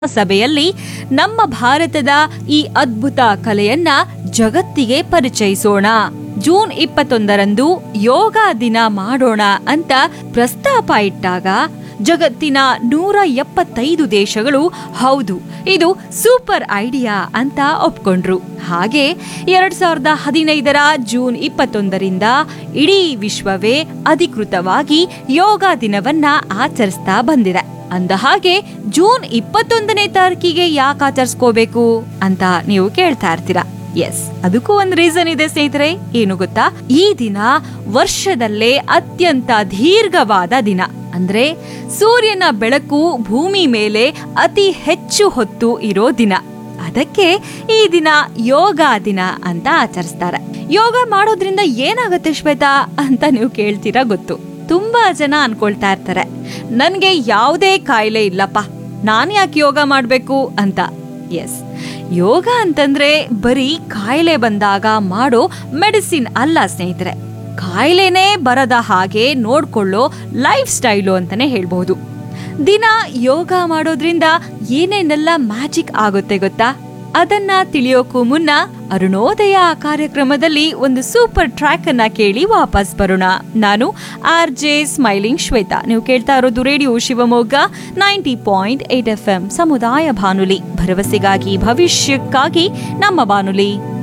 ಸಭೆಯಲ್ಲಿ ನಮ್ಮ ಭಾರತದ ಈ ಅದ್ಭುತ ಕಲೆಯನ್ನ ಜಗತ್ತಿಗೆ ಪರಿಚಯಿಸೋಣ ಜೂನ್ ಇಪ್ಪತ್ತೊಂದರಂದು ಯೋಗ ದಿನ ಮಾಡೋಣ ಅಂತ ಪ್ರಸ್ತಾಪ ಇಟ್ಟಾಗ ಜಗತ್ತಿನ ನೂರ ಎಪ್ಪತ್ತೈದು ದೇಶಗಳು ಹೌದು ಇದು ಸೂಪರ್ ಐಡಿಯಾ ಅಂತ ಒಪ್ಕೊಂಡ್ರು ಹಾಗೆ ಎರಡ್ ಸಾವಿರದ ಹದಿನೈದರ ಜೂನ್ ಇಪ್ಪತ್ತೊಂದರಿಂದ ಇಡೀ ವಿಶ್ವವೇ ಅಧಿಕೃತವಾಗಿ ಯೋಗ ದಿನವನ್ನ ಆಚರಿಸ್ತಾ ಬಂದಿದೆ ಅಂದ ಹಾಗೆ ಜೂನ್ ಇಪ್ಪತ್ತೊಂದನೇ ತಾರೀಕಿಗೆ ಯಾಕೆ ಆಚರಿಸ್ಕೋಬೇಕು ಅಂತ ನೀವು ಕೇಳ್ತಾ ಇರ್ತೀರಾ ಎಸ್ ಅದಕ್ಕೂ ಒಂದು ರೀಸನ್ ಇದೆ ಸ್ನೇಹಿತರೆ ಏನು ಗೊತ್ತಾ ಈ ದಿನ ವರ್ಷದಲ್ಲೇ ಅತ್ಯಂತ ದೀರ್ಘವಾದ ದಿನ ಅಂದ್ರೆ ಸೂರ್ಯನ ಬೆಳಕು ಭೂಮಿ ಮೇಲೆ ಅತಿ ಹೆಚ್ಚು ಹೊತ್ತು ಇರೋ ದಿನ ಅದಕ್ಕೆ ಈ ದಿನ ಯೋಗ ದಿನ ಅಂತ ಆಚರಿಸ್ತಾರೆ ಯೋಗ ಮಾಡೋದ್ರಿಂದ ಏನಾಗುತ್ತೆ ಶ್ವೇತಾ ಅಂತ ನೀವು ಕೇಳ್ತೀರಾ ಗೊತ್ತು ತುಂಬಾ ಜನ ಅನ್ಕೊಳ್ತಾ ಇರ್ತಾರೆ ನನ್ಗೆ ಯಾವುದೇ ಕಾಯಿಲೆ ಇಲ್ಲಪ್ಪ ನಾನ್ ಯಾಕೆ ಯೋಗ ಮಾಡ್ಬೇಕು ಅಂತ ಎಸ್ ಯೋಗ ಅಂತಂದ್ರೆ ಬರೀ ಕಾಯಿಲೆ ಬಂದಾಗ ಮಾಡೋ ಮೆಡಿಸಿನ್ ಅಲ್ಲ ಸ್ನೇಹಿತರೆ ಕಾಯಿಲೆನೇ ಬರದ ಹಾಗೆ ನೋಡ್ಕೊಳ್ಳೋ ಲೈಫ್ ಸ್ಟೈಲು ಅಂತಾನೆ ಹೇಳ್ಬಹುದು ದಿನ ಯೋಗ ಮಾಡೋದ್ರಿಂದ ಏನೇನೆಲ್ಲ ಮ್ಯಾಜಿಕ್ ಆಗುತ್ತೆ ಗೊತ್ತಾ ಅದನ್ನ ತಿಳಿಯೋಕ್ಕೂ ಮುನ್ನ ಅರುಣೋದಯ ಕಾರ್ಯಕ್ರಮದಲ್ಲಿ ಒಂದು ಸೂಪರ್ ಟ್ರ್ಯಾಕ್ ಅನ್ನ ಕೇಳಿ ವಾಪಸ್ ಬರೋಣ ನಾನು ಆರ್ ಜೆ ಸ್ಮೈಲಿಂಗ್ ಶ್ವೇತಾ ನೀವು ಕೇಳ್ತಾ ಇರೋದು radio Shivamogga ninety point eight F M ಸಮುದಾಯ ಬಾನುಲಿ ಭರವಸೆಗಾಗಿ ಭವಿಷ್ಯಕ್ಕಾಗಿ ನಮ್ಮ ಬಾನುಲಿ